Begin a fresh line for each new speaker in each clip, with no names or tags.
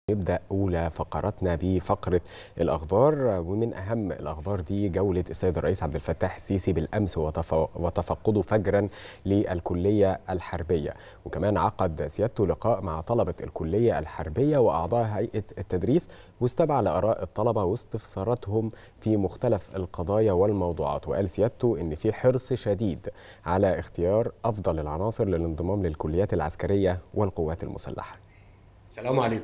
نبدأ أولى فقراتنا بفقرة الأخبار ومن أهم الأخبار دي جولة السيد الرئيس عبد الفتاح السيسي بالأمس وتفقده فجرا للكلية الحربية وكمان عقد سيادته لقاء مع طلبة الكلية الحربية وأعضاء هيئة التدريس واستمع لآراء الطلبة واستفساراتهم في مختلف القضايا والموضوعات وقال سيادته إن في حرص شديد على اختيار أفضل العناصر للانضمام للكليات العسكرية والقوات المسلحة
السلام عليكم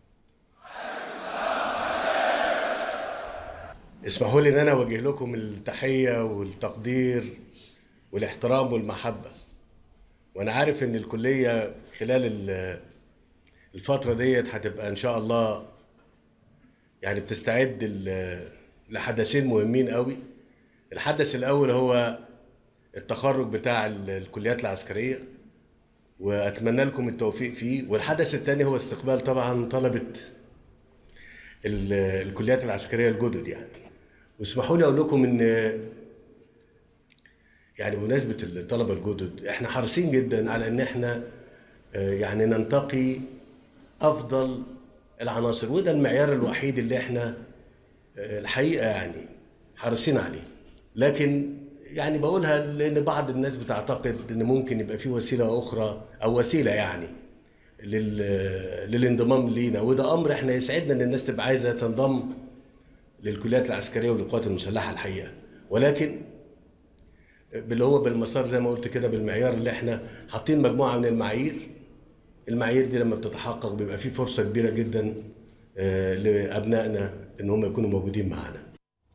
اسمحوا لي ان انا اوجه لكم التحيه والتقدير والاحترام والمحبه وانا عارف ان الكليه خلال الفتره ديت هتبقى ان شاء الله يعني بتستعد لحدثين مهمين قوي الحدث الاول هو التخرج بتاع الكليات العسكريه واتمنى لكم التوفيق فيه والحدث الثاني هو استقبال طبعا طلبه الكليات العسكريه الجدد يعني واسمحوا لي اقول لكم ان يعني بمناسبه الطلبه الجدد احنا حريصين جدا على ان احنا يعني ننتقي افضل العناصر وده المعيار الوحيد اللي احنا الحقيقه يعني حريصين عليه لكن يعني بقولها لان بعض الناس بتعتقد ان ممكن يبقى في وسيله اخرى او وسيله يعني للانضمام لينا وده امر احنا يسعدنا ان الناس تبقى عايزه تنضم للكليات العسكريه وللقوات المسلحه الحقيقه ولكن باللي هو بالمسار زي ما قلت كده بالمعيار اللي احنا حاطين مجموعه من المعايير المعايير دي لما بتتحقق بيبقى في فرصه كبيره جدا لابنائنا ان هم يكونوا موجودين معانا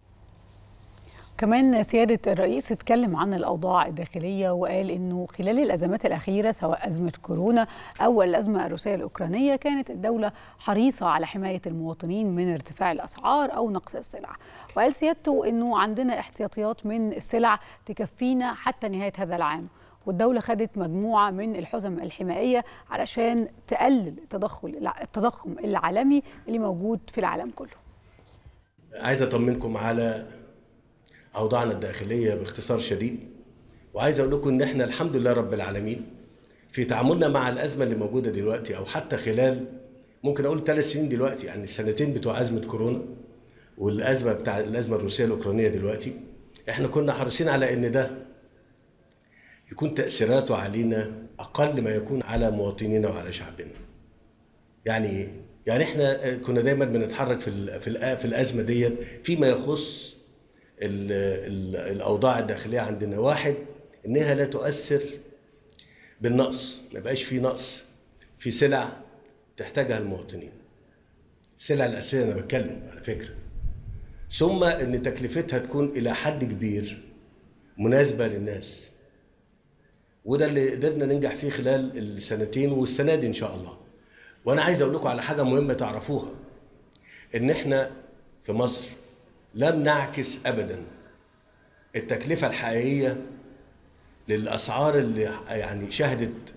كمان سيادة الرئيس اتكلم عن الأوضاع الداخلية وقال أنه خلال الأزمات الأخيرة سواء أزمة كورونا أو الأزمة الروسية الأوكرانية كانت الدولة حريصة على حماية المواطنين من ارتفاع الأسعار أو نقص السلع وقال سيادته أنه عندنا احتياطيات من السلع تكفينا حتى نهاية هذا العام والدولة خدت مجموعة من الحزم الحمائية علشان تقلل التضخم التضخم العالمي اللي موجود في العالم كله
عايز أطمنكم على اوضاعنا الداخليه باختصار شديد وعايز اقول لكم ان احنا الحمد لله رب العالمين في تعاملنا مع الازمه اللي موجوده دلوقتي او حتى خلال ممكن اقول ثلاث سنين دلوقتي يعني السنتين بتوع ازمه كورونا والازمه بتاع الازمه الروسيه الاوكرانيه دلوقتي احنا كنا حريصين على ان ده يكون تاثيراته علينا اقل ما يكون على مواطنينا وعلى شعبنا يعني ايه يعني احنا كنا دايما بنتحرك في في في الازمه ديت فيما يخص ال ال الاوضاع الداخليه عندنا واحد انها لا تؤثر بالنقص ما يبقاش في نقص في سلع تحتاجها المواطنين السلع الاساسيه انا بتكلم على فكره ثم ان تكلفتها تكون الى حد كبير مناسبه للناس وده اللي قدرنا ننجح فيه خلال السنتين والسنه دي ان شاء الله وانا عايز اقول لكم على حاجه مهمه تعرفوها ان احنا في مصر لم نعكس ابدا التكلفه الحقيقيه للاسعار اللي يعني شهدت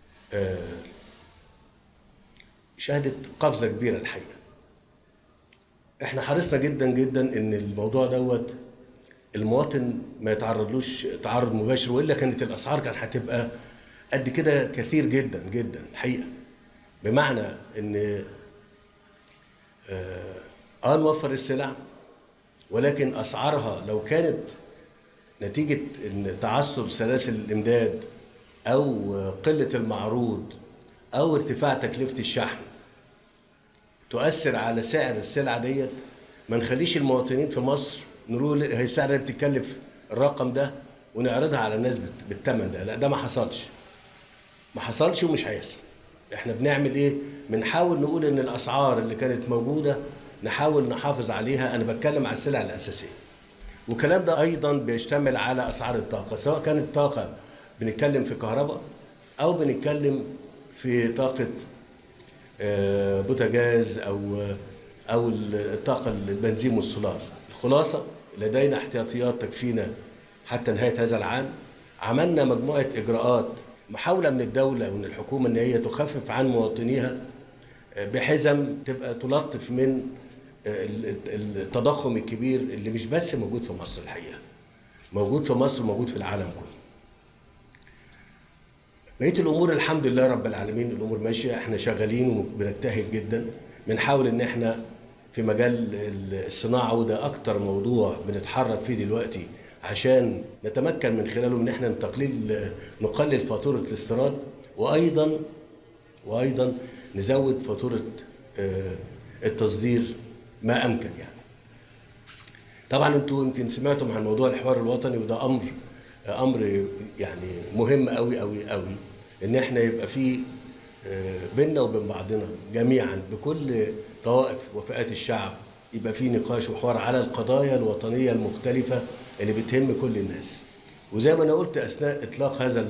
شهدت قفزه كبيره الحقيقه احنا حرصنا جدا جدا ان الموضوع دوت المواطن ما يتعرضلوش تعرض مباشر والا كانت الاسعار كانت هتبقى قد كده كثير جدا جدا الحقيقه بمعنى ان اه نوفر السلع ولكن اسعارها لو كانت نتيجه ان تعثر سلاسل الامداد او قله المعروض او ارتفاع تكلفه الشحن تؤثر على سعر السلعه ديت ما نخليش المواطنين في مصر نقول هي السعر اللي بتتكلف الرقم ده ونعرضها على الناس بالثمن ده لا ده ما حصلش ما حصلش ومش هيحصل احنا بنعمل ايه بنحاول نقول ان الاسعار اللي كانت موجوده نحاول نحافظ عليها انا بتكلم على السلع الاساسيه والكلام ده ايضا بيشتمل على اسعار الطاقه سواء كانت طاقه بنتكلم في كهرباء او بنتكلم في طاقه بوتاجاز او او الطاقه البنزين والسولار الخلاصه لدينا احتياطيات تكفينا حتى نهايه هذا العام عملنا مجموعه اجراءات محاوله من الدوله ومن الحكومه ان هي تخفف عن مواطنيها بحزم تبقى تلطف من التضخم الكبير اللي مش بس موجود في مصر الحقيقه موجود في مصر وموجود في العالم كله بقيه الامور الحمد لله رب العالمين الامور ماشيه احنا شغالين وبنجتهد جدا بنحاول ان احنا في مجال الصناعه وده اكتر موضوع بنتحرك فيه دلوقتي عشان نتمكن من خلاله ان احنا تقليل نقلل فاتوره الاستيراد وايضا وايضا نزود فاتوره التصدير ما امكن يعني. طبعا انتوا يمكن سمعتم عن موضوع الحوار الوطني وده امر امر يعني مهم قوي قوي قوي ان احنا يبقى في بيننا وبين بعضنا جميعا بكل طوائف وفئات الشعب يبقى في نقاش وحوار على القضايا الوطنيه المختلفه اللي بتهم كل الناس وزي ما انا قلت اثناء اطلاق هذا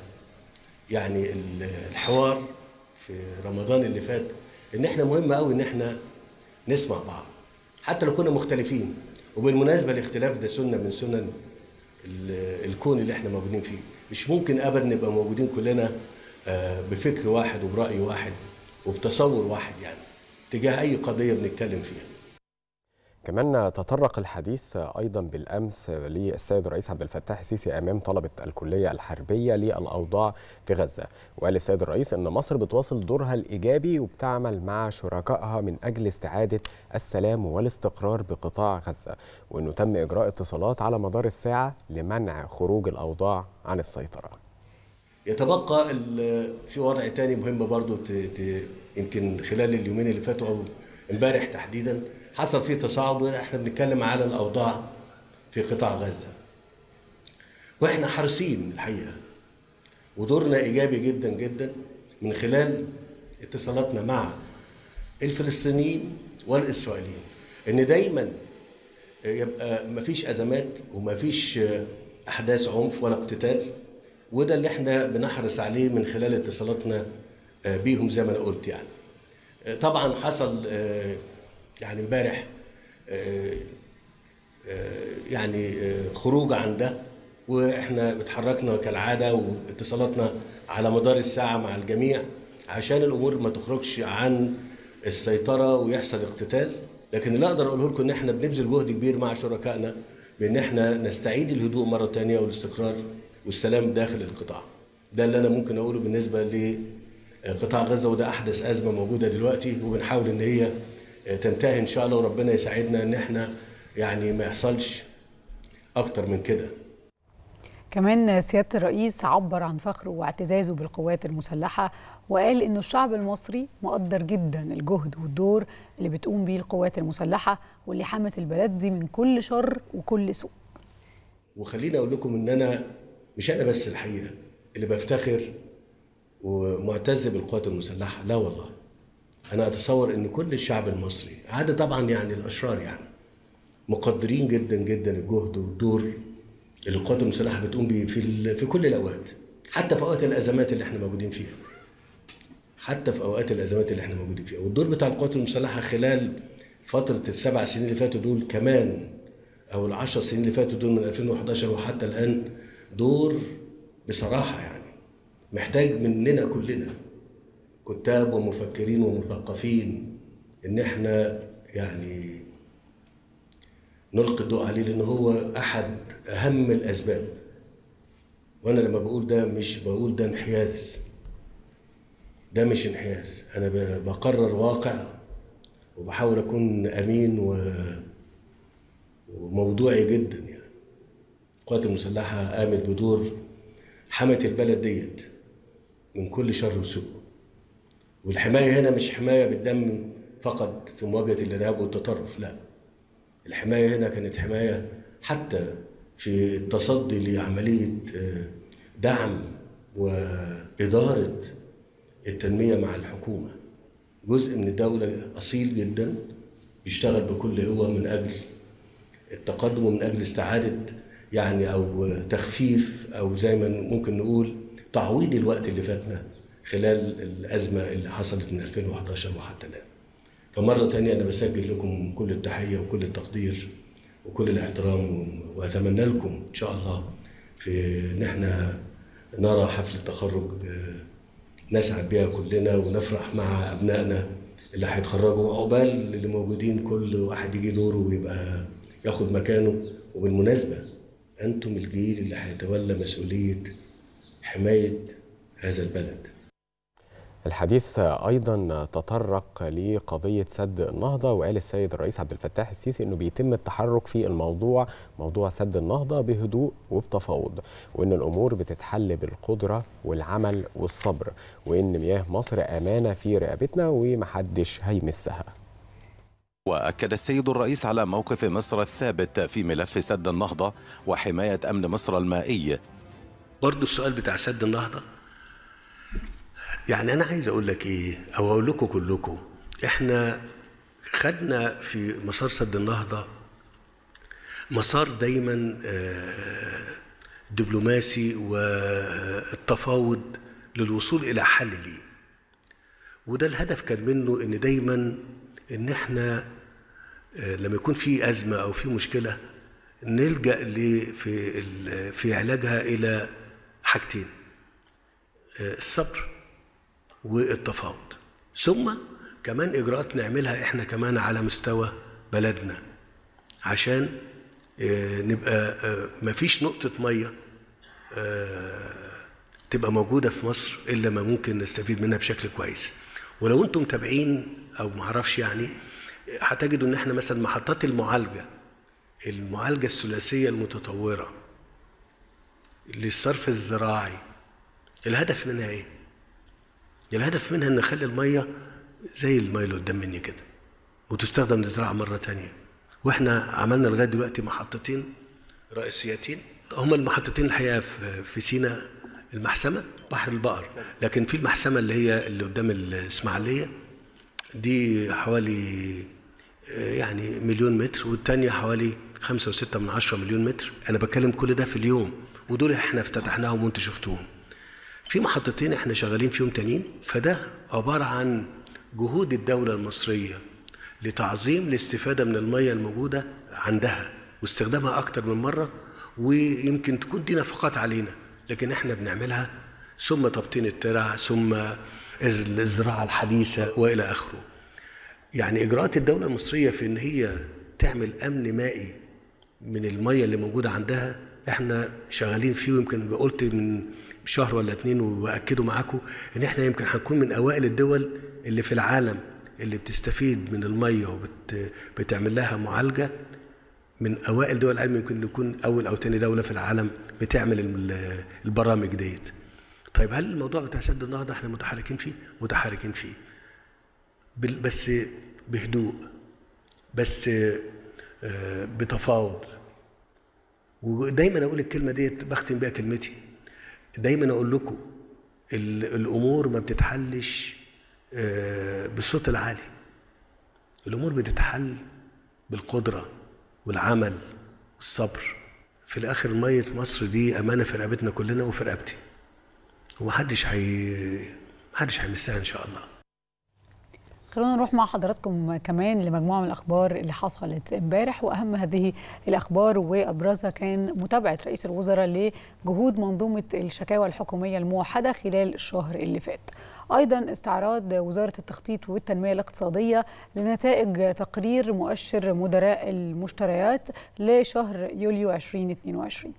يعني الحوار في رمضان اللي فات ان احنا مهم قوي ان احنا نسمع بعض حتى لو كنا مختلفين وبالمناسبه الاختلاف ده سنه من سنن الكون اللي احنا موجودين فيه مش ممكن ابدا نبقى موجودين كلنا بفكر واحد وبراي واحد وبتصور واحد يعني تجاه اي قضيه بنتكلم فيها
كمان تطرق الحديث ايضا بالامس للسيد الرئيس عبد الفتاح السيسي امام طلبه الكليه الحربيه للاوضاع في غزه وقال السيد الرئيس ان مصر بتواصل دورها الايجابي وبتعمل مع شركائها من اجل استعاده السلام والاستقرار بقطاع غزه وانه تم اجراء اتصالات على مدار الساعه لمنع خروج الاوضاع عن السيطره
يتبقى في وضع تاني مهم برضو يمكن خلال اليومين اللي فاتوا او امبارح تحديدا حصل فيه تصاعد واحنا بنتكلم على الاوضاع في قطاع غزه. واحنا حريصين الحقيقه ودورنا ايجابي جدا جدا من خلال اتصالاتنا مع الفلسطينيين والاسرائيليين ان دايما يبقى مفيش ازمات ومفيش احداث عنف ولا اقتتال وده اللي احنا بنحرص عليه من خلال اتصالاتنا بيهم زي ما انا قلت يعني. طبعا حصل يعني امبارح يعني خروج عن ده واحنا اتحركنا كالعاده واتصالاتنا على مدار الساعه مع الجميع عشان الامور ما تخرجش عن السيطره ويحصل اقتتال لكن اللي اقدر اقوله لكم ان احنا بنبذل جهد كبير مع شركائنا بان احنا نستعيد الهدوء مره ثانيه والاستقرار والسلام داخل القطاع ده اللي انا ممكن اقوله بالنسبه لقطاع غزه وده احدث ازمه موجوده دلوقتي وبنحاول ان هي تنتهي ان شاء الله وربنا يساعدنا ان احنا يعني ما يحصلش اكتر من كده
كمان سيادة الرئيس عبر عن فخره واعتزازه بالقوات المسلحة وقال إنه الشعب المصري مقدر جدا الجهد والدور اللي بتقوم بيه القوات المسلحة واللي حمت البلد دي من كل شر وكل سوء
وخليني أقول لكم إن أنا مش أنا بس الحقيقة اللي بفتخر ومعتز بالقوات المسلحة لا والله أنا أتصور إن كل الشعب المصري عادة طبعا يعني الأشرار يعني مقدرين جدا جدا الجهد والدور اللي القوات المسلحه بتقوم بيه في في كل الاوقات حتى في اوقات الازمات اللي احنا موجودين فيها حتى في اوقات الازمات اللي احنا موجودين فيها والدور بتاع القوات المسلحه خلال فتره السبع سنين اللي فاتوا دول كمان او العشر سنين اللي فاتوا دول من 2011 وحتى الان دور بصراحه يعني محتاج مننا كلنا كتاب ومفكرين ومثقفين ان احنا يعني نلقي الضوء عليه لان هو احد اهم الاسباب وانا لما بقول ده مش بقول ده انحياز ده مش انحياز انا بقرر واقع وبحاول اكون امين و... وموضوعي جدا يعني القوات المسلحه قامت بدور حمت البلد ديت من كل شر وسوء والحمايه هنا مش حمايه بالدم فقط في مواجهه الارهاب والتطرف لا الحماية هنا كانت حماية حتى في التصدي لعملية دعم وإدارة التنمية مع الحكومة جزء من الدولة أصيل جدا بيشتغل بكل قوة من أجل التقدم ومن أجل استعادة يعني أو تخفيف أو زي ما ممكن نقول تعويض الوقت اللي فاتنا خلال الأزمة اللي حصلت من 2011 وحتى الآن فمرة تانية أنا بسجل لكم كل التحية وكل التقدير وكل الاحترام وأتمنى لكم إن شاء الله في إن إحنا نرى حفلة تخرج نسعد بيها كلنا ونفرح مع أبنائنا اللي هيتخرجوا عقبال اللي موجودين كل واحد يجي دوره ويبقى ياخد مكانه وبالمناسبة أنتم الجيل اللي هيتولى مسؤولية حماية هذا البلد
الحديث ايضا تطرق لقضيه سد النهضه وقال السيد الرئيس عبد الفتاح السيسي انه بيتم التحرك في الموضوع موضوع سد النهضه بهدوء وبتفاوض وان الامور بتتحل بالقدره والعمل والصبر وان مياه مصر امانه في رقبتنا ومحدش هيمسها
وأكد السيد الرئيس على موقف مصر الثابت في ملف سد النهضة وحماية أمن مصر المائي
برضو السؤال بتاع سد النهضة يعني أنا عايز أقول لك إيه أو أقول لكم كلكم إحنا خدنا في مسار سد النهضة مسار دايما دبلوماسي والتفاوض للوصول إلى حل ليه وده الهدف كان منه إن دايما إن إحنا لما يكون في أزمة أو في مشكلة نلجأ في في علاجها إلى حاجتين الصبر والتفاوض ثم كمان اجراءات نعملها احنا كمان على مستوى بلدنا عشان نبقى مفيش نقطة مية تبقى موجودة في مصر إلا ما ممكن نستفيد منها بشكل كويس ولو انتم متابعين أو معرفش يعني هتجدوا إن احنا مثلا محطات المعالجة المعالجة الثلاثية المتطورة للصرف الزراعي الهدف منها ايه؟ الهدف منها ان نخلي الميه زي الميه اللي قدام مني كده وتستخدم للزراعه مره تانية واحنا عملنا لغايه دلوقتي محطتين رئيسيتين هما المحطتين الحقيقه في سينا المحسمه بحر البقر لكن في المحسمه اللي هي اللي قدام الاسماعيليه دي حوالي يعني مليون متر والتانية حوالي خمسة وستة من عشرة مليون متر أنا بتكلم كل ده في اليوم ودول احنا افتتحناهم وانتوا شفتوهم في محطتين احنا شغالين فيهم تانيين فده عبارة عن جهود الدولة المصرية لتعظيم الاستفادة من المية الموجودة عندها واستخدامها أكتر من مرة ويمكن تكون دي نفقات علينا لكن احنا بنعملها ثم تبطين الترع ثم الزراعة الحديثة وإلى آخره يعني إجراءات الدولة المصرية في إن هي تعمل أمن مائي من المية اللي موجودة عندها احنا شغالين فيه ويمكن قلت من شهر ولا اتنين واكدوا معاكم ان احنا يمكن هنكون من اوائل الدول اللي في العالم اللي بتستفيد من الميه وبتعمل لها معالجه من اوائل دول العالم يمكن نكون اول او تاني دوله في العالم بتعمل البرامج ديت. طيب هل الموضوع بتاع سد النهضه احنا متحركين فيه؟ متحركين فيه. بس بهدوء بس بتفاوض ودايما اقول الكلمه ديت بختم بيها كلمتي دايما اقول لكم الامور ما بتتحلش بالصوت العالي الامور بتتحل بالقدره والعمل والصبر في الاخر ميه مصر دي امانه في رقبتنا كلنا وفي رقبتي ومحدش هي محدش هيمسها ان شاء الله
خلونا نروح مع حضراتكم كمان لمجموعه من الاخبار اللي حصلت امبارح واهم هذه الاخبار وابرزها كان متابعه رئيس الوزراء لجهود منظومه الشكاوى الحكوميه الموحده خلال الشهر اللي فات. ايضا استعراض وزاره التخطيط والتنميه الاقتصاديه لنتائج تقرير مؤشر مدراء المشتريات لشهر يوليو 2022.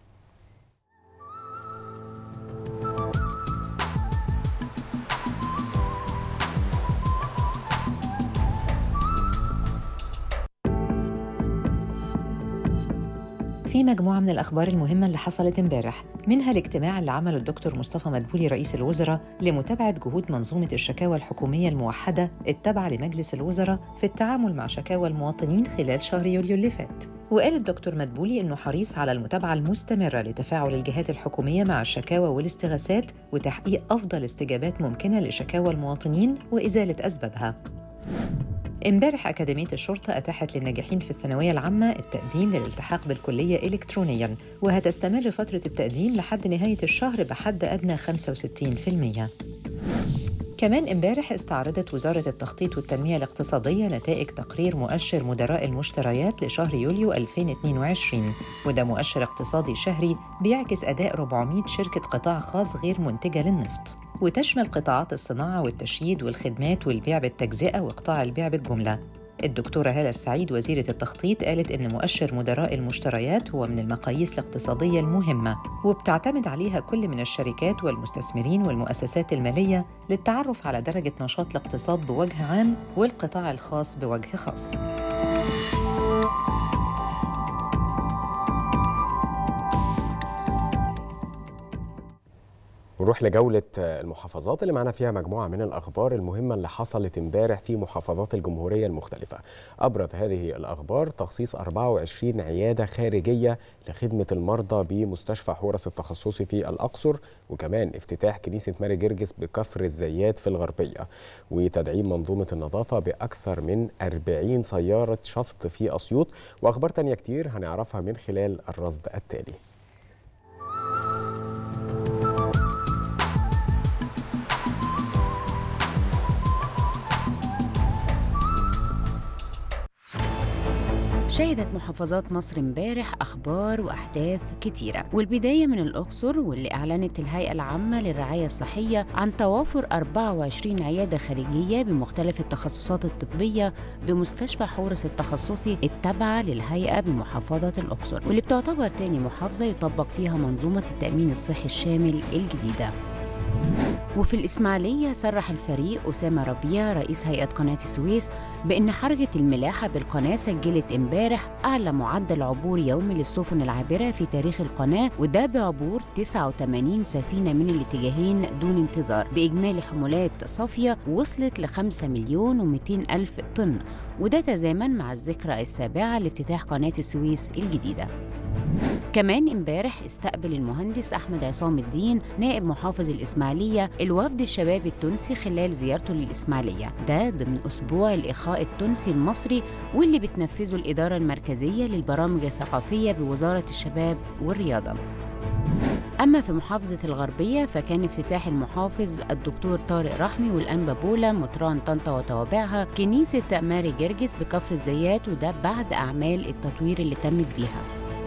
في مجموعة من الأخبار المهمة اللي حصلت امبارح منها الاجتماع اللي عمله الدكتور مصطفى مدبولي رئيس الوزراء لمتابعة جهود منظومة الشكاوى الحكومية الموحدة التابعة لمجلس الوزراء في التعامل مع شكاوى المواطنين خلال شهر يوليو اللي فات وقال الدكتور مدبولي انه حريص على المتابعه المستمره لتفاعل الجهات الحكوميه مع الشكاوى والاستغاثات وتحقيق افضل استجابات ممكنه لشكاوى المواطنين وازاله اسبابها امبارح أكاديمية الشرطة أتاحت للناجحين في الثانوية العامة التقديم للالتحاق بالكلية إلكترونياً وهتستمر فترة التقديم لحد نهاية الشهر بحد أدنى 65%. كمان امبارح استعرضت وزارة التخطيط والتنمية الاقتصادية نتائج تقرير مؤشر مدراء المشتريات لشهر يوليو 2022 وده مؤشر اقتصادي شهري بيعكس أداء 400 شركة قطاع خاص غير منتجة للنفط وتشمل قطاعات الصناعة والتشييد والخدمات والبيع بالتجزئة وقطاع البيع بالجملة الدكتورة هالة السعيد وزيرة التخطيط قالت إن مؤشر مدراء المشتريات هو من المقاييس الاقتصادية المهمة وبتعتمد عليها كل من الشركات والمستثمرين والمؤسسات المالية للتعرف على درجة نشاط الاقتصاد بوجه عام والقطاع الخاص بوجه خاص.
نروح لجولة المحافظات اللي معنا فيها مجموعة من الأخبار المهمة اللي حصلت امبارح في محافظات الجمهورية المختلفة أبرز هذه الأخبار تخصيص 24 عيادة خارجية لخدمة المرضى بمستشفى حورس التخصصي في الأقصر وكمان افتتاح كنيسة ماري جرجس بكفر الزيات في الغربية وتدعيم منظومة النظافة بأكثر من 40 سيارة شفط في أسيوط وأخبار تانية كتير هنعرفها من خلال الرصد التالي
شهدت محافظات مصر امبارح اخبار واحداث كتيره والبدايه من الاقصر واللي اعلنت الهيئه العامه للرعايه الصحيه عن توافر 24 عياده خارجيه بمختلف التخصصات الطبيه بمستشفى حورس التخصصي التابعه للهيئه بمحافظه الاقصر واللي بتعتبر تاني محافظه يطبق فيها منظومه التامين الصحي الشامل الجديده وفي الإسماعيلية صرح الفريق أسامة ربيع رئيس هيئة قناة السويس بأن حركة الملاحة بالقناة سجلت امبارح أعلى معدل عبور يومي للسفن العابرة في تاريخ القناة وده بعبور 89 سفينة من الاتجاهين دون انتظار بإجمالي حمولات صافية وصلت ل 5 مليون و200 ألف طن وده تزامن مع الذكرى السابعة لافتتاح قناة السويس الجديدة كمان امبارح استقبل المهندس احمد عصام الدين نائب محافظ الاسماعيليه الوفد الشباب التونسي خلال زيارته للاسماعيليه ده ضمن اسبوع الاخاء التونسي المصري واللي بتنفذه الاداره المركزيه للبرامج الثقافيه بوزاره الشباب والرياضه أما في محافظة الغربية فكان افتتاح المحافظ الدكتور طارق رحمي والأنبا بولا مطران طنطا وتوابعها كنيسة ماري جرجس بكفر الزيات وده بعد أعمال التطوير اللي تمت بيها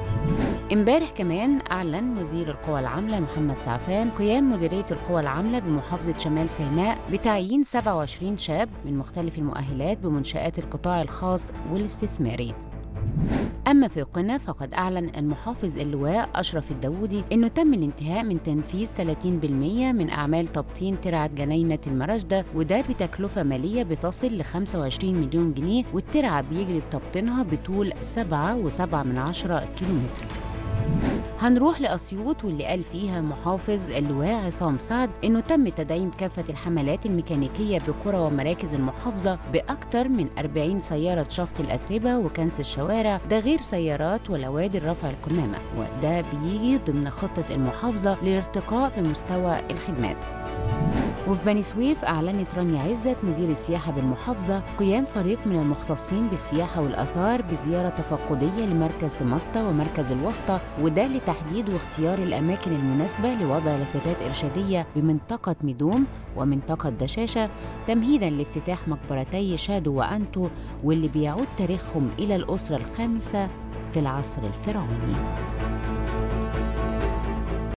امبارح كمان أعلن وزير القوى العاملة محمد سعفان قيام مديرية القوى العاملة بمحافظة شمال سيناء بتعيين 27 شاب من مختلف المؤهلات بمنشآت القطاع الخاص والاستثماري أما في قنا فقد أعلن المحافظ اللواء أشرف الداودي أنه تم الانتهاء من تنفيذ 30% من أعمال تبطين ترعة جنينة المرشدة وده بتكلفة مالية بتصل ل 25 مليون جنيه والترعة بيجري بتبطينها بطول 7.7 من عشرة كيلومتر هنروح لأسيوط واللي قال فيها محافظ اللواء عصام سعد إنه تم تدعيم كافة الحملات الميكانيكية بقرى ومراكز المحافظة بأكثر من 40 سيارة شفط الأتربة وكنس الشوارع ده غير سيارات ولوادر رفع القمامة وده بيجي ضمن خطة المحافظة للارتقاء بمستوى الخدمات وفي بني سويف أعلنت رانيا عزت مدير السياحة بالمحافظة قيام فريق من المختصين بالسياحة والآثار بزيارة تفقدية لمركز سماسطة ومركز الوسطى وده لتحديد واختيار الأماكن المناسبة لوضع لافتات إرشادية بمنطقة ميدوم ومنطقة دشاشة تمهيدا لافتتاح مقبرتي شادو وأنتو واللي بيعود تاريخهم إلى الأسرة الخامسة في العصر الفرعوني